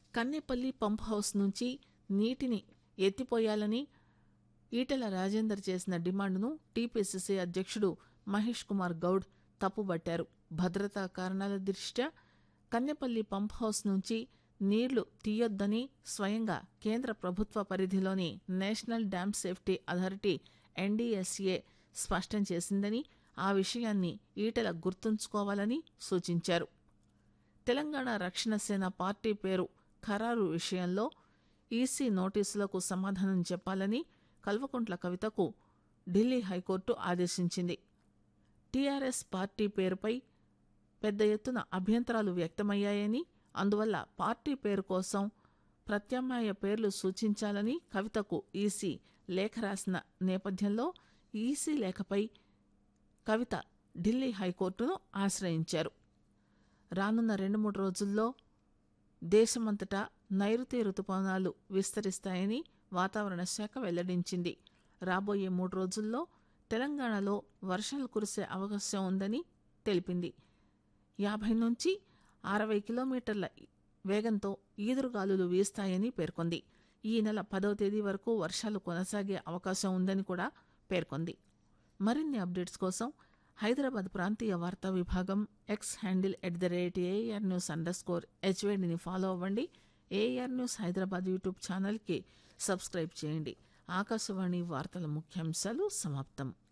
Kannepalli pump house నుంచి నీటిని ఎత్తిపోయాలని ఈటెల రాజేందర్ చేసిన డిమాండ్ను టీపీసీసీ అధ్యక్షుడు మహేష్ కుమార్ గౌడ్ తప్పుబట్టారు భద్రతా కారణాల దృష్ట్యా కన్నెపల్లి పంప్ హౌస్ నుంచి నీళ్లు తీయొద్దని స్వయంగా కేంద్ర ప్రభుత్వ పరిధిలోని national dam safety authority NDSA స్పష్టం చేసిందని ఆ విషయాన్ని ఈటెల గుర్తుంచుకోవాలని సూచించారు తెలంగాణ రక్షణ సేన పార్టీ పేరు ఖరారు విషయంలో ఈసీ నోటీసులకు సమాధానం చెప్పాలని కల్వకుంట్ల కవితకు ఢిల్లీ హైకోర్టు ఆదేశించింది టీఆర్ఎస్ పార్టీ పేరుపై పెద్ద ఎత్తున అభ్యంతరాలు వ్యక్తమయ్యాయని అందువల్ల పార్టీ పేరు కోసం ప్రత్యామ్నాయ పేర్లు సూచించాలని కవితకు ఈసీ లేఖ రాసిన నేపథ్యంలో ఈసీ లేఖపై కవిత ఢిల్లీ హైకోర్టును ఆశ్రయించారు రానున్న రెండు మూడు రోజుల్లో దేశమంతటా నైరుతి రుతుపవనాలు విస్తరిస్తాయని వాతావరణ శాఖ వెల్లడించింది రాబోయే మూడు రోజుల్లో తెలంగాణలో వర్షాలు కురిసే అవకాశం ఉందని తెలిపింది యాభై నుంచి అరవై కిలోమీటర్ల వేగంతో ఈదురుగాలులు వీస్తాయని పేర్కొంది ఈ నెల పదవ తేదీ వరకు వర్షాలు కొనసాగే అవకాశం ఉందని కూడా పేర్కొంది మరిన్ని అప్డేట్స్ కోసం హైదరాబాద్ ప్రాంతీయ వార్తా విభాగం X handle at the rate AR news underscore హెచ్వేడిని ఫాలో అవ్వండి ఏఆర్ న్యూస్ హైదరాబాద్ యూట్యూబ్ ఛానల్కి సబ్స్క్రైబ్ చేయండి ఆకాశవాణి వార్తల ముఖ్యాంశాలు సమాప్తం